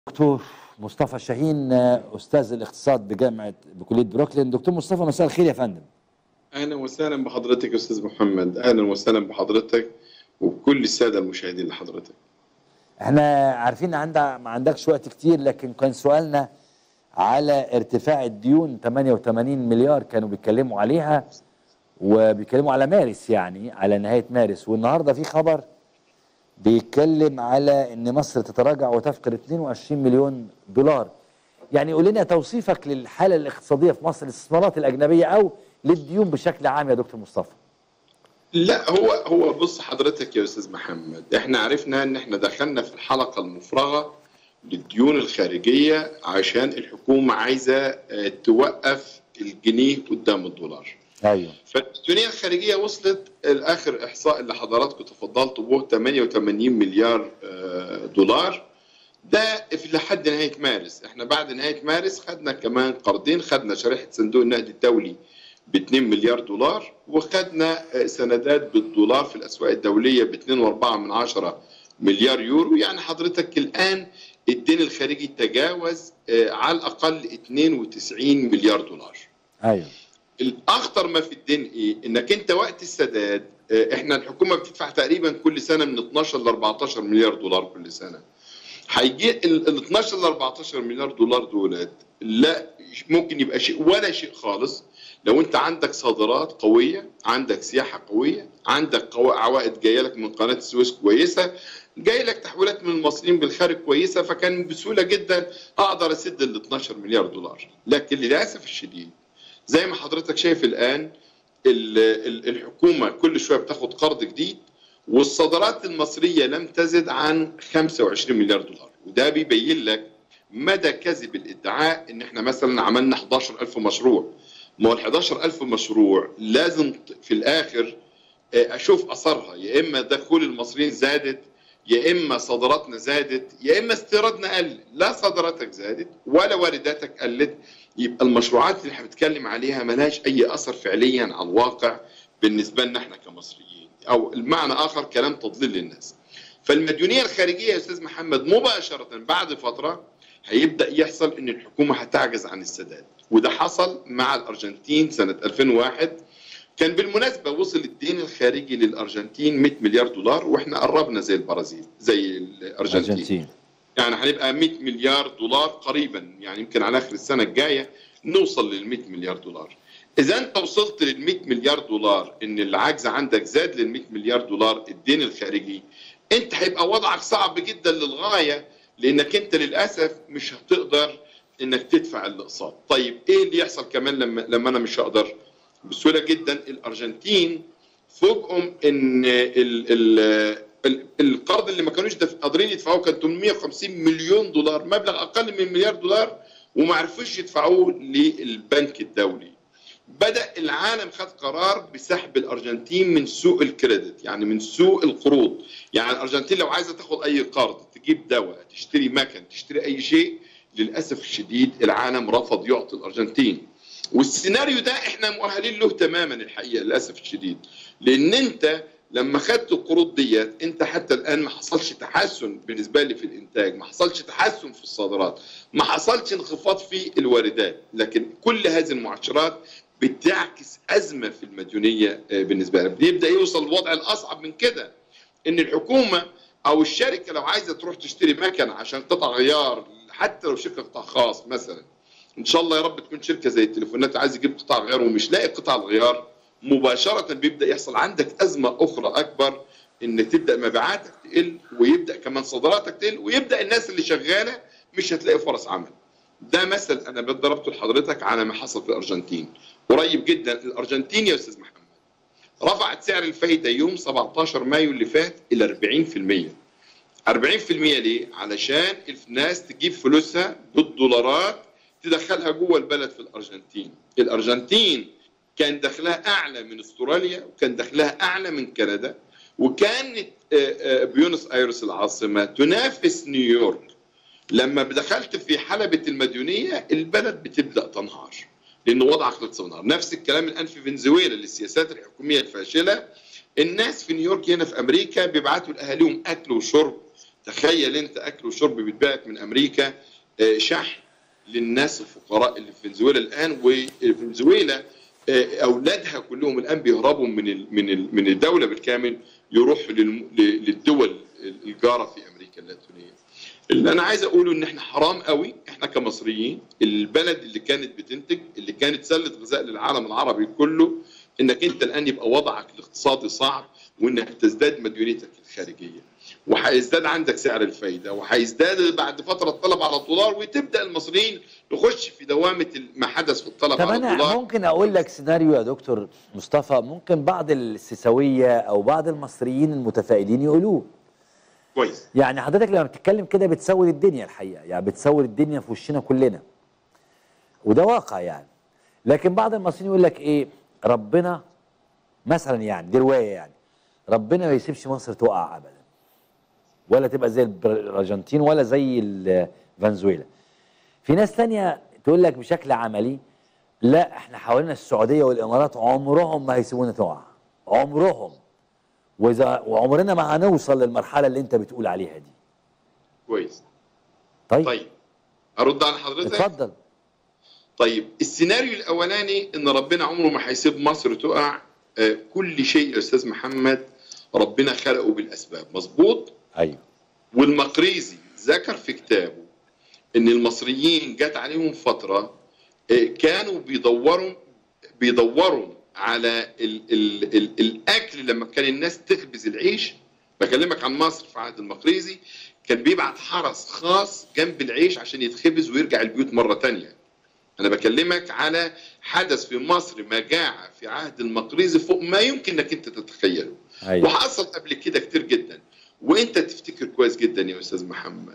دكتور مصطفى شاهين استاذ الاقتصاد بجامعه بكليه بروكلين دكتور مصطفى مساء الخير يا فندم اهلا وسهلا بحضرتك استاذ محمد اهلا وسهلا بحضرتك وبكل الساده المشاهدين لحضرتك احنا عارفين عند ما عندكش وقت كتير لكن كان سؤالنا على ارتفاع الديون 88 مليار كانوا بيتكلموا عليها وبيتكلموا على مارس يعني على نهايه مارس والنهارده في خبر بيتكلم على ان مصر تتراجع وتفقد 22 مليون دولار يعني قول لنا توصيفك للحاله الاقتصاديه في مصر الاستثمارات الاجنبيه او للديون بشكل عام يا دكتور مصطفى لا هو هو بص حضرتك يا استاذ محمد احنا عرفنا ان احنا دخلنا في الحلقه المفرغه للديون الخارجيه عشان الحكومه عايزه توقف الجنيه قدام الدولار ايوه فالديونيه الخارجيه وصلت الاخر احصاء اللي حضراتكم تفضلتوا به 88 مليار دولار ده في لحد نهايه مارس احنا بعد نهايه مارس خدنا كمان قرضين خدنا شريحه صندوق النقد الدولي ب 2 مليار دولار وخدنا سندات بالدولار في الاسواق الدوليه ب 2.4 من عشرة مليار يورو يعني حضرتك الان الدين الخارجي تجاوز على الاقل 92 مليار دولار ايوه الاخطر ما في الدين ايه انك انت وقت السداد احنا الحكومه بتدفع تقريبا كل سنه من 12 ل 14 مليار دولار كل سنه هيجي ال 12 ل 14 مليار دولار دولت لا ممكن يبقى شيء ولا شيء خالص لو انت عندك صادرات قويه عندك سياحه قويه عندك عوائد جايه لك من قناه السويس كويسه جاي لك تحويلات من المصريين بالخارج كويسه فكان بسهوله جدا اقدر اسد ال 12 مليار دولار لكن للاسف الشديد زي ما حضرتك شايف الان الحكومه كل شويه بتاخد قرض جديد والصادرات المصريه لم تزد عن 25 مليار دولار وده بيبين لك مدى كذب الادعاء ان احنا مثلا عملنا 11000 مشروع ما هو ال 11000 مشروع لازم في الاخر اشوف اثرها يا اما دخول المصريين زادت يا اما صادراتنا زادت يا اما استيرادنا قل لا صادراتك زادت ولا وارداتك قلت يبقى المشروعات اللي احنا بنتكلم عليها ملهاش اي اثر فعليا على الواقع بالنسبه لنا احنا كمصريين او المعنى اخر كلام تضليل للناس فالمديونيه الخارجيه يا استاذ محمد مباشره بعد فتره هيبدا يحصل ان الحكومه هتعجز عن السداد وده حصل مع الارجنتين سنه 2001 كان بالمناسبه وصل الدين الخارجي للارجنتين 100 مليار دولار واحنا قربنا زي البرازيل زي الارجنتين أرجنتين. يعني هنبقى 100 مليار دولار قريبا يعني يمكن على اخر السنه الجايه نوصل لل 100 مليار دولار اذا انت وصلت لل 100 مليار دولار ان العجز عندك زاد لل 100 مليار دولار الدين الخارجي انت هيبقى وضعك صعب جدا للغايه لانك انت للاسف مش هتقدر انك تدفع الاقساط طيب ايه اللي يحصل كمان لما لما انا مش هقدر بسهوله جدا الارجنتين فوجئهم ان ال ال القرض اللي ما كانوش قادرين يدفعوه كان 850 مليون دولار مبلغ اقل من مليار دولار وما عرفوش يدفعوه للبنك الدولي بدا العالم خد قرار بسحب الارجنتين من سوق الكريدت يعني من سوق القروض يعني الارجنتين لو عايزه تاخد اي قرض تجيب دواء تشتري مكن تشتري اي شيء للاسف الشديد العالم رفض يعطي الارجنتين والسيناريو ده احنا مؤهلين له تماما الحقيقه للاسف الشديد لان انت لما خدت القروض ديت انت حتى الان ما حصلش تحسن بالنسبه لي في الانتاج ما حصلش تحسن في الصادرات ما حصلش انخفاض في الواردات لكن كل هذه المؤشرات بتعكس ازمه في المديونيه بالنسبه لنا بيبدا يوصل الوضع الاصعب من كده ان الحكومه او الشركه لو عايزه تروح تشتري مكنه عشان قطع غيار حتى لو شركه قطاع خاص مثلا ان شاء الله يا رب تكون شركه زي التليفونات عايز يجيب قطع غيار ومش لاقي قطع الغيار مباشره بيبدا يحصل عندك ازمه اخرى اكبر ان تبدا مبيعاتك تقل ويبدا كمان صادراتك تقل ويبدا الناس اللي شغاله مش هتلاقي فرص عمل ده مثل انا ضربته لحضرتك على ما حصل في الارجنتين قريب جدا الارجنتين يا استاذ محمد رفعت سعر الفايده يوم 17 مايو اللي فات الى 40% 40% ليه؟ علشان الناس تجيب فلوسها بالدولارات تدخلها جوه البلد في الارجنتين الارجنتين كان دخلها اعلى من استراليا وكان دخلها اعلى من كندا وكانت بيونس ايرس العاصمه تنافس نيويورك لما دخلت في حلبة المديونية البلد بتبدأ تنهار لأن وضعك تنهار نفس الكلام الآن في فنزويلا للسياسات الحكومية الفاشلة الناس في نيويورك هنا في أمريكا بيبعتوا لأهاليهم أكل وشرب تخيل انت اكل وشرب بيتباعت من امريكا آه، شحن للناس الفقراء اللي في فنزويلا الان وفنزويلا آه، اولادها كلهم الان بيهربوا من ال من ال من الدوله بالكامل يروحوا للم- ل- للدول الجاره في امريكا اللاتينيه. اللي انا عايز اقوله ان احنا حرام قوي احنا كمصريين البلد اللي كانت بتنتج اللي كانت سله غذاء للعالم العربي كله انك انت الان يبقى وضعك الاقتصادي صعب وانك تزداد مديونيتك الخارجيه وهيزداد عندك سعر الفايده وهيزداد بعد فتره الطلب على الدولار وتبدا المصريين نخش في دوامه ما حدث في الطلب طب على انا الدولار ممكن اقول لك سيناريو يا دكتور مصطفى ممكن بعض السيساويه او بعض المصريين المتفائلين يقولوه كويس يعني حضرتك لما بتتكلم كده بتسود الدنيا الحقيقه يعني بتسود الدنيا في وشنا كلنا وده واقع يعني لكن بعض المصريين يقول لك ايه ربنا مثلا يعني دي روايه يعني ربنا ما يسيبش مصر تقع ابدا ولا تبقى زي البر- الارجنتين ولا زي ال- فنزويلا في ناس تانية تقول لك بشكل عملي لا احنا حوالينا السعوديه والامارات عمرهم ما هيسيبونا تقع عمرهم واذا وعمرنا ما هنوصل للمرحله اللي انت بتقول عليها دي كويس طيب, طيب ارد على حضرتك اتفضل طيب السيناريو الاولاني ان ربنا عمره ما هيسيب مصر تقع آه، كل شيء يا استاذ محمد ربنا خلقه بالاسباب مظبوط ايوه والمقريزي ذكر في كتابه ان المصريين جت عليهم فتره آه، كانوا بيدوروا بيدوروا على ال ال ال الاكل لما كان الناس تخبز العيش بكلمك عن مصر في عهد المقريزي كان بيبعت حرس خاص جنب العيش عشان يتخبز ويرجع البيوت مره تانية انا بكلمك على حدث في مصر مجاعه في عهد المقريزي فوق ما يمكن انك انت تتخيله ايوه وحصل قبل كده كتير جدا وانت تفتكر كويس جدا يا استاذ محمد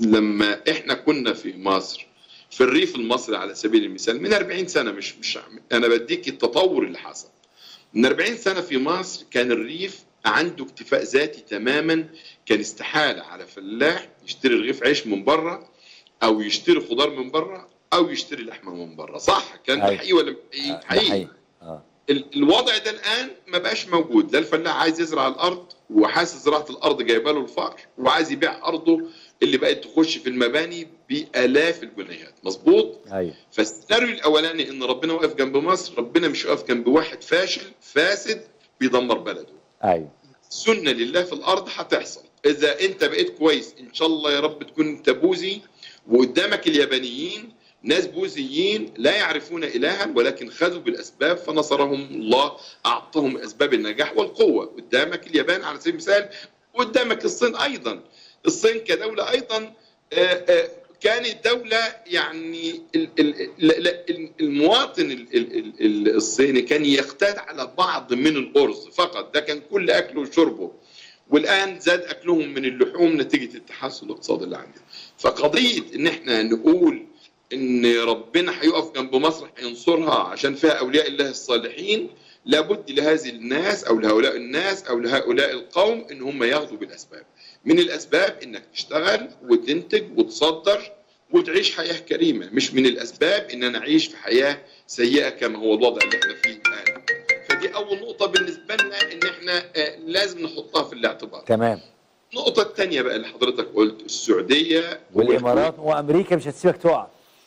لما احنا كنا في مصر في الريف المصري على سبيل المثال من 40 سنه مش مش انا بديك التطور اللي حصل من 40 سنه في مصر كان الريف عنده اكتفاء ذاتي تماما كان استحاله على فلاح يشتري رغيف عيش من بره او يشتري خضار من بره او يشتري لحمه من بره صح كان ده أيوة. حقيقي ولا مش حقيقي؟ آه، ده حقيقي حقيقي. اه ال- الوضع ده الان ما بقاش موجود لا الفلاح عايز يزرع الارض وحاسس زراعه الارض جايبه له الفقر وعايز يبيع ارضه اللي بقت تخش في المباني بالاف الجنيهات مظبوط ايوه فالسيناريو الاولاني ان ربنا واقف جنب مصر ربنا مش واقف جنب واحد فاشل فاسد بيدمر بلده ايوه سنه لله في الارض هتحصل اذا انت بقيت كويس ان شاء الله يا رب تكون انت بوذي وقدامك اليابانيين ناس بوذيين لا يعرفون الها ولكن خذوا بالاسباب فنصرهم الله اعطاهم اسباب النجاح والقوه قدامك اليابان على سبيل المثال قدامك الصين ايضا الصين كدوله ايضا آه، آه، كانت دولة يعني ال- ال- ال- ال- المواطن ال- ال- ال- الصيني كان يقتات على بعض من الأرز فقط ده كان كل أكله وشربه والآن زاد أكلهم من اللحوم نتيجة التحسن الاقتصادي اللي عندنا فقضية إن إحنا نقول إن ربنا هيقف جنب مصر هينصرها عشان فيها أولياء الله الصالحين لابد لهذه الناس أو لهؤلاء الناس أو لهؤلاء القوم إن هم ياخذوا بالأسباب من الاسباب انك تشتغل وتنتج وتصدر وتعيش حياه كريمه مش من الاسباب ان انا اعيش في حياه سيئه كما هو الوضع اللي احنا فيه الان فدي اول نقطه بالنسبه لنا ان احنا آه، لازم نحطها في الاعتبار تمام النقطه الثانيه بقى اللي حضرتك قلت السعوديه والامارات وامريكا مش هتسيبك تقع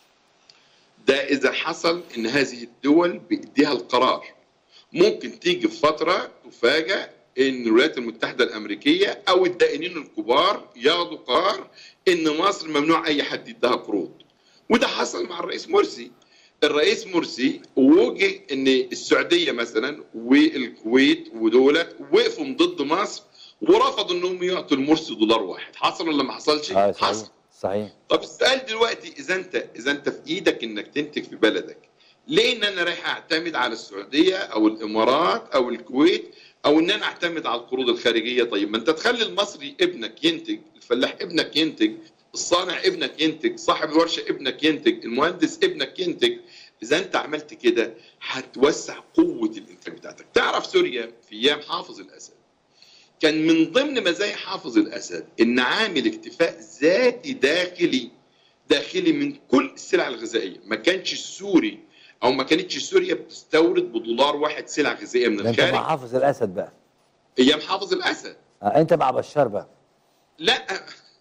ده اذا حصل ان هذه الدول بايديها القرار ممكن تيجي في فتره تفاجأ ان الولايات المتحده الامريكيه او الدائنين الكبار ياخدوا قرار ان مصر ممنوع اي حد يديها قروض وده حصل مع الرئيس مرسي الرئيس مرسي وجه ان السعوديه مثلا والكويت ودولت وقفوا ضد مصر ورفضوا انهم يعطوا المرسي دولار واحد حصل ولا ما حصلش؟ اه حصل صحيح صحيح طب السؤال دلوقتي اذا انت اذا انت في ايدك انك تنتج في بلدك ليه ان انا رايح اعتمد على السعوديه او الامارات او الكويت او ان انا اعتمد على القروض الخارجيه طيب ما انت تخلي المصري ابنك ينتج الفلاح ابنك ينتج الصانع ابنك ينتج صاحب الورشه ابنك ينتج المهندس ابنك ينتج اذا انت عملت كده هتوسع قوه الانتاج بتاعتك تعرف سوريا في ايام حافظ الاسد كان من ضمن مزايا حافظ الاسد ان عامل اكتفاء ذاتي داخلي داخلي من كل السلع الغذائيه ما كانش السوري او ما كانتش سوريا بتستورد بدولار واحد سلع غذائيه من ده انت مع الخارج حافظ الاسد بقى ايام حافظ الاسد آه انت مع بشار بقى لا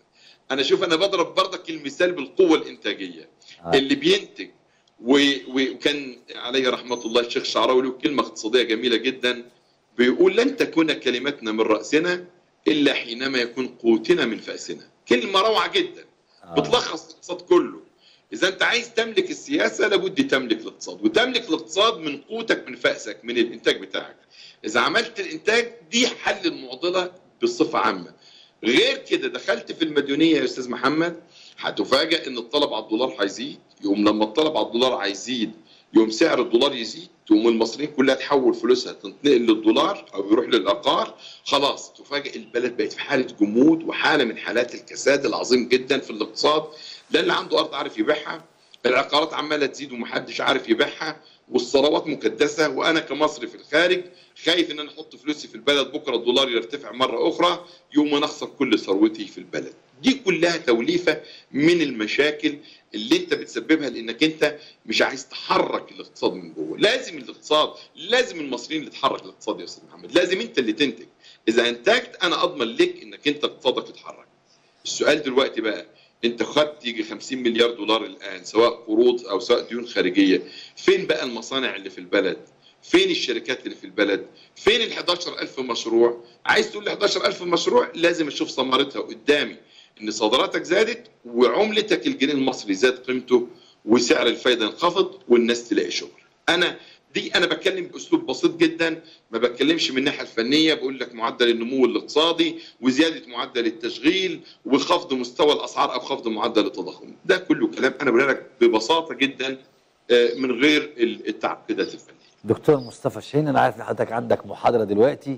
انا شوف انا بضرب برضك المثال بالقوه الانتاجيه آه. اللي بينتج و- وكان عليه رحمه الله الشيخ شعراوي له كلمه اقتصاديه جميله جدا بيقول لن تكون كلمتنا من راسنا الا حينما يكون قوتنا من فاسنا كلمه روعه جدا آه. بتلخص الاقتصاد كله اذا انت عايز تملك السياسه لابد تملك الاقتصاد وتملك الاقتصاد من قوتك من فاسك من الانتاج بتاعك اذا عملت الانتاج دي حل المعضله بصفه عامه غير كده دخلت في المديونيه يا استاذ محمد هتفاجئ ان الطلب على الدولار هيزيد يقوم لما الطلب على الدولار هيزيد يقوم سعر الدولار يزيد تقوم المصريين كلها تحول فلوسها تنتقل للدولار او يروح للعقار خلاص تفاجئ البلد بقت في حاله جمود وحاله من حالات الكساد العظيم جدا في الاقتصاد لا اللي عنده ارض عارف يبيعها العقارات عماله تزيد ومحدش عارف يبيعها والثروات مكدسه وانا كمصري في الخارج خايف ان انا احط فلوسي في البلد بكره الدولار يرتفع مره اخرى يوم انا اخسر كل ثروتي في البلد دي كلها توليفه من المشاكل اللي انت بتسببها لانك انت مش عايز تحرك الاقتصاد من جوه لازم الاقتصاد لازم المصريين اللي تحرك الاقتصاد يا استاذ محمد لازم انت اللي تنتج اذا انتجت انا اضمن لك انك انت اقتصادك يتحرك السؤال دلوقتي بقى انت خدت يجي 50 مليار دولار الان سواء قروض او سواء ديون خارجيه فين بقى المصانع اللي في البلد فين الشركات اللي في البلد فين ال 11000 مشروع عايز تقول لي 11000 مشروع لازم اشوف ثمرتها قدامي ان صادراتك زادت وعملتك الجنيه المصري زاد قيمته وسعر الفايده انخفض والناس تلاقي شغل انا دي انا بتكلم باسلوب بسيط جدا ما بتكلمش من الناحيه الفنيه بقول لك معدل النمو الاقتصادي وزياده معدل التشغيل وخفض مستوى الاسعار او خفض معدل التضخم ده كله كلام انا بقول لك ببساطه جدا آه، من غير التعقيدات الفنيه دكتور مصطفى شاهين انا عارف ان حضرتك عندك محاضره دلوقتي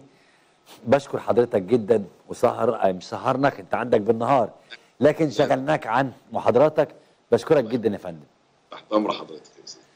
بشكر حضرتك جدا وسهر آه، مش سهرناك انت عندك بالنهار لكن شغلناك عن محاضراتك بشكرك جدا يا فندم تحت امر حضرتك يا استاذ